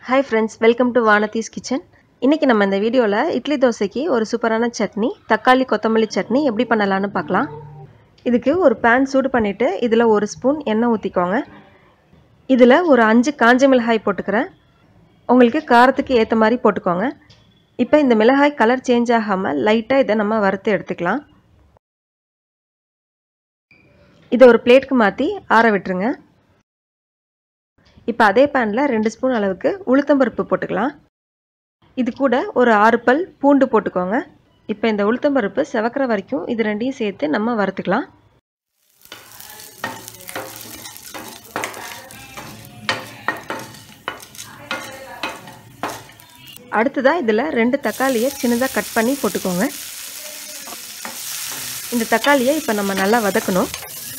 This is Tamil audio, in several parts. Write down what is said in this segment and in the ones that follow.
hi friends welcome to Vanathi's kitchen இன்றைக்கி நம்ம இந்த வீடியோவில் இட்லி தோசைக்கு ஒரு சூப்பரான சட்னி தக்காளி கொத்தமல்லி சட்னி எப்படி பண்ணலான்னு பார்க்கலாம் இதுக்கு ஒரு பேன் சூடு பண்ணிவிட்டு இதில் ஒரு ஸ்பூன் எண்ணெய் ஊற்றிக்கோங்க இதில் ஒரு அஞ்சு காஞ்ச மிளகாய் போட்டுக்கிறேன் உங்களுக்கு காரத்துக்கு ஏற்ற மாதிரி போட்டுக்கோங்க இப்போ இந்த மிளகாய் கலர் சேஞ்ச் ஆகாமல் லைட்டாக இதை நம்ம வறுத்து எடுத்துக்கலாம் இதை ஒரு பிளேட்க்கு மாற்றி ஆற விட்டுருங்க இப்போ அதே பேனில் ரெண்டு ஸ்பூன் அளவுக்கு உளுத்தம்பருப்பு போட்டுக்கலாம் இது கூட ஒரு ஆறு பல் பூண்டு போட்டுக்கோங்க இப்போ இந்த உளுத்தம்பருப்பு செவக்கிற வரைக்கும் இது ரெண்டையும் சேர்த்து நம்ம வறுத்துக்கலாம் அடுத்ததாக இதில் ரெண்டு தக்காளியை சின்னதாக கட் பண்ணி போட்டுக்கோங்க இந்த தக்காளியை இப்போ நம்ம நல்லா வதக்கணும்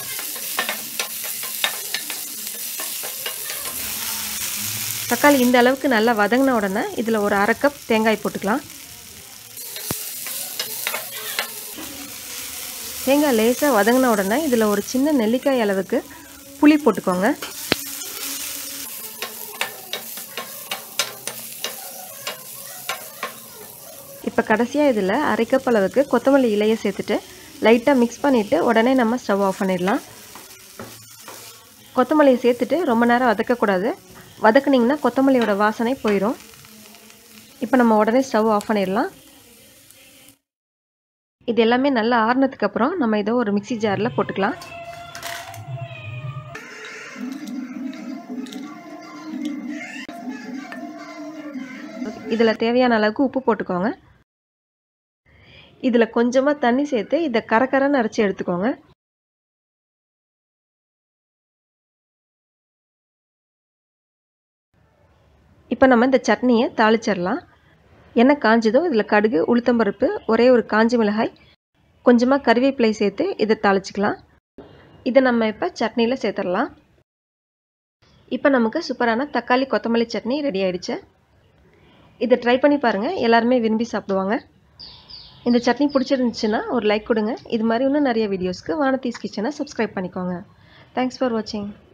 தக்காளி இந்த அளவுக்கு நல்லா வதங்கின உடனே இதில் ஒரு அரை கப் தேங்காய் போட்டுக்கலாம் தேங்காய் லேசாக வதங்கின உடனே இதில் ஒரு சின்ன நெல்லிக்காய் அளவுக்கு புளி போட்டுக்கோங்க இப்போ கடைசியாக இதில் அரை கப் அளவுக்கு கொத்தமல்லி இலையை சேர்த்துட்டு லைட்டாக மிக்ஸ் பண்ணிவிட்டு உடனே நம்ம ஸ்டவ் ஆஃப் பண்ணிடலாம் கொத்தமல்லியை சேர்த்துட்டு ரொம்ப நேரம் வதக்கக்கூடாது வதக்குனிங்கன்னா கொத்தமல்லியோட வாசனை போயிடும் இப்போ நம்ம உடனே ஸ்டவ் ஆஃப் பண்ணிடலாம் இது எல்லாமே நல்லா ஆறுனதுக்கப்புறம் நம்ம இதை ஒரு மிக்சி ஜாரில் போட்டுக்கலாம் இதில் தேவையான அளவுக்கு உப்பு போட்டுக்கோங்க இதில் கொஞ்சமாக தண்ணி சேர்த்து இதை கரக்கரன்னு அரைச்சி எடுத்துக்கோங்க இப்போ நம்ம இந்த சட்னியை தாளிச்சிடலாம் எண்ணெய் காஞ்சதும் இதில் கடுகு உளுத்தம்பருப்பு ஒரே ஒரு காஞ்சி மிளகாய் கொஞ்சமாக கறிவேப்பிலை சேர்த்து இதை தாளிச்சிக்கலாம் இதை நம்ம இப்போ சட்னியில் சேர்த்துடலாம் இப்போ நமக்கு சூப்பரான தக்காளி கொத்தமல்லி சட்னி ரெடி ஆயிடுச்சு இதை ட்ரை பண்ணி பாருங்கள் எல்லாருமே விரும்பி சாப்பிடுவாங்க இந்த சட்னி பிடிச்சிருந்துச்சுன்னா ஒரு லைக் கொடுங்க இது மாதிரி இன்னும் நிறைய வீடியோஸ்க்கு வானத்தீஸ் கிச்சனை சப்ஸ்கிரைப் பண்ணிக்கோங்க தேங்க்ஸ் ஃபார் வாட்சிங்